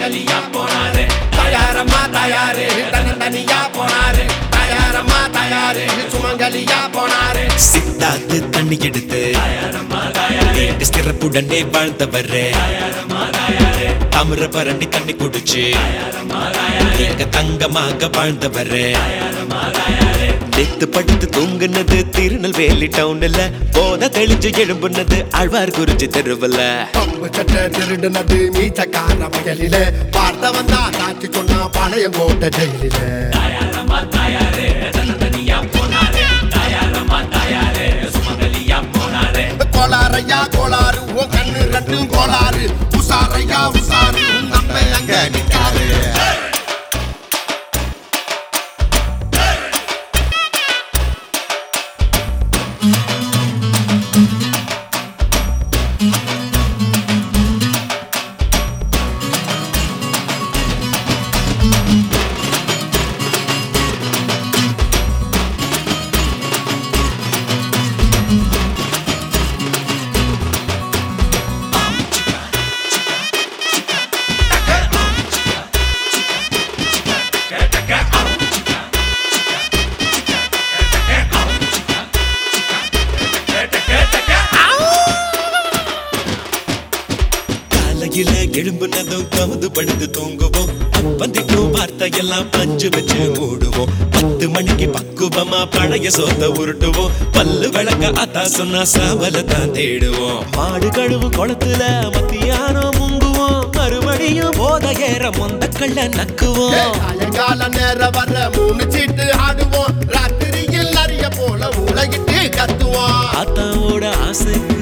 சுமங்கலியா போனாரு தயாரம்மா தயாரு தனியா போனாரு தயாரம்மா தயாரு சுமங்கலியா போனாரு சித்தாத்து தண்ணி எடுத்து நீண்ட சிறப்புடனே வாழ்ந்தவரே தாமிர பரணி தண்ணி குடிச்சு நீங்க தங்கமாக வாழ்ந்தவரே நேத்து படுத்து தூங்குனது திருநெல்வேலி டவுன்ல போத தெளிஞ்சு எழும்புனது ஆழ்வார் குறிச்சி தெருவுல பம்பு சட்டை திருடுனது மீச்சக்கார வயலில பார்த்த வந்தா சாட்சி சொன்னா பழையங்கோட்டை ஜெயிலில கோளாறையா கோளாறு உன் கண்ணு ரெண்டும் கோளாறு உசாரையா உசாரு உன் நம்ம அங்க நிக்காரு காலையில எழும்புனதும் கவுது படுத்து தூங்குவோம் அப்பந்திக்கும் வார்த்தையெல்லாம் பஞ்சு வச்சு மூடுவோம் பத்து மணிக்கு பக்குவமா பழைய சோத்த உருட்டுவோம் பல்லு விளக்க அத்தா சொன்னா சாவல தான் தேடுவோம் மாடு கழுவு குளத்துல மத்தியானம் முங்குவோம் மறுபடியும் போத ஏற மொந்த கள்ள நக்குவோம் சாயங்கால நேரம் வர மூணு சீட்டு ஆடுவோம் ராத்திரியில் அறிய போல உலகிட்டு கத்துவோம் ஆத்தாவோட ஆசைக்கு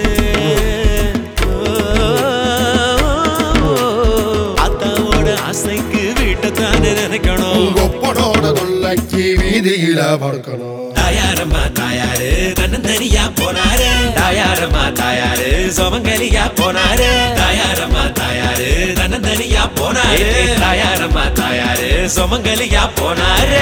ஆத்தாவோட ஆசைக்கு வீட்டை தானே நினைக்கணும் ஒப்பனோட தொல்லைக்கு வீதியில படுக்கணும் தாயாரம்மா தாயாரு தன்னந்தனியா போனாரு தாயாரம்மா தாயாரு சோமங்கலியா போனாரு தாயாரம்மா தாயாரு தன்னந்தனியா போனாரு தாயாரம்மா தாயாரு சோமங்கலியா போனாரு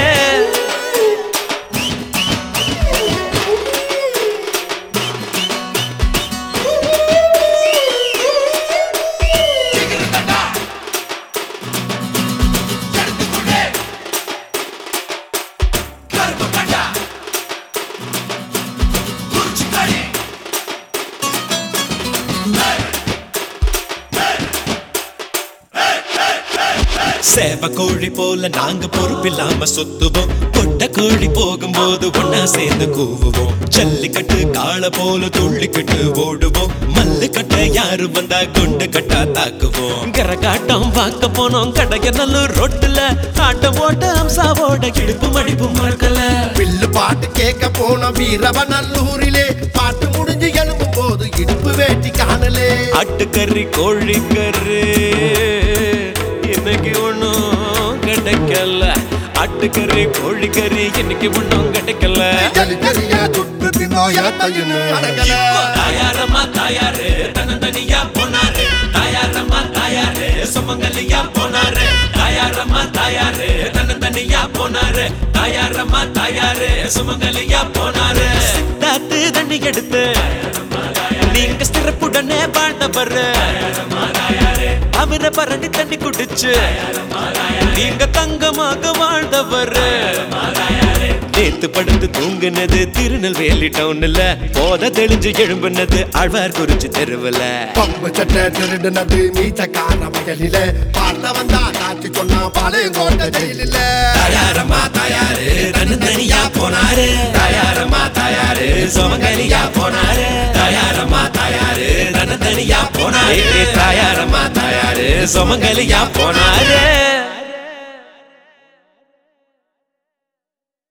சேவ கோழி போல நாங்க பொறுப்பில்லாம சுத்துவோம் கொட்ட கோழி போகும்போது ஒன்னா சேர்ந்து கூவுவோம் ஜல்லிக்கட்டு காளை போல துள்ளிக்கிட்டு ஓடுவோம் மல்லு கட்ட யாரு வந்தா குண்டு கட்டா தாக்குவோம் கரகாட்டம் பார்க்க போனோம் கடைய நல்லூர் ரோட்டுல ஆட்டம் ஓட்ட அம்சாவோட இடுப்பு மடிப்பு மறக்கல பில்லு பாட்டு கேட்க போன வீரவநல்லூரிலே பாட்டு முடிஞ்சு எழும்பும் போது இடுப்பு வேட்டி காணலே ஆட்டுக்கறி கோழிக்கறி இன்னைக்கு ஒண்ணும் கிடைக்கல ஆட்டுக்கறி கோழிக்கறி இன்னைக்கு ஒண்ணும் கிடைக்கல ஜலி ஜலியா துட்டு தின்னோ ஏத்தையுன்னு அடங்கல தாயாரம்மா தாயாரு தனந்தனியா போனாரு தாயாரம்மா தாயாரு சுமங்கலியா போனாரு தாயாரம்மா தாயாரு தனந்தனியா போனாரு தாயாரம்மா தாயாரு சுமங்கலியா போனாரு தாத்து தண்ணி எடுத்து நீங்க சிறப்புடனே வாழ்ந்தவர் அவரை பரணி தண்ணி குடிச்சு நீங்க தங்கமாக வாழ்ந்தவர் நேத்து படுத்து தூங்குனது திருநெல்வேலி டவுன்ல போத தெளிஞ்சு எழும்புனது ஆழ்வார் குறிச்சு தெருவுல பம்பு சட்டை திருடுனது மீச்சக்கார வயலில பார்த்த வந்தா சாட்சி சொன்னா பாளையங்கோட்டை ஜெயிலில தாயாரம்மா தாயாரு தனியா போனாரு தாயாரம்மா தாயாரு சோமங்கலியா போனாரு தாயாரம்மா தாயாரு தனியா போனாரு தாயாரம்மா தாயாரு சோமங்கலியா போனாரு